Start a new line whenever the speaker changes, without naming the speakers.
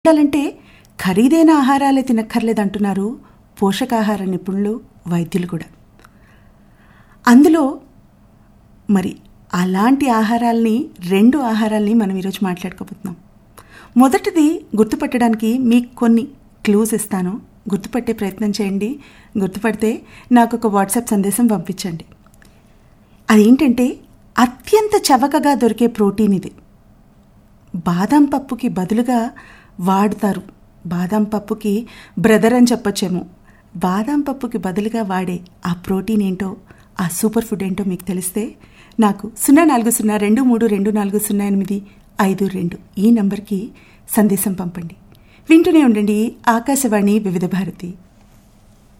ఉండాలంటే ఖరీదైన ఆహారాలే తినక్కర్లేదంటున్నారు పోషకాహార నిపుణులు వైద్యులు కూడా అందులో మరి అలాంటి ఆహారాల్ని రెండు ఆహారాల్ని మనం ఈరోజు మాట్లాడుకోబోతున్నాం మొదటిది గుర్తుపట్టడానికి మీకు కొన్ని క్లూస్ ఇస్తాను గుర్తుపట్టే ప్రయత్నం చేయండి గుర్తుపడితే నాకు ఒక వాట్సాప్ సందేశం పంపించండి అదేంటంటే అత్యంత చవకగా దొరికే ప్రోటీన్ ఇది బాదం పప్పుకి బదులుగా వాడుతారు బాదం పప్పుకి బ్రదర్ అని చెప్పొచ్చేమో బాదం పప్పుకి బదులుగా వాడే ఆ ప్రోటీన్ ఏంటో ఆ సూపర్ ఫుడ్ ఏంటో మీకు తెలిస్తే నాకు సున్నా నాలుగు సున్నా రెండు మూడు రెండు నాలుగు సున్నా ఎనిమిది ఐదు రెండు ఈ నంబర్కి సందేశం పంపండి వింటూనే ఉండండి ఆకాశవాణి వివిధ భారతి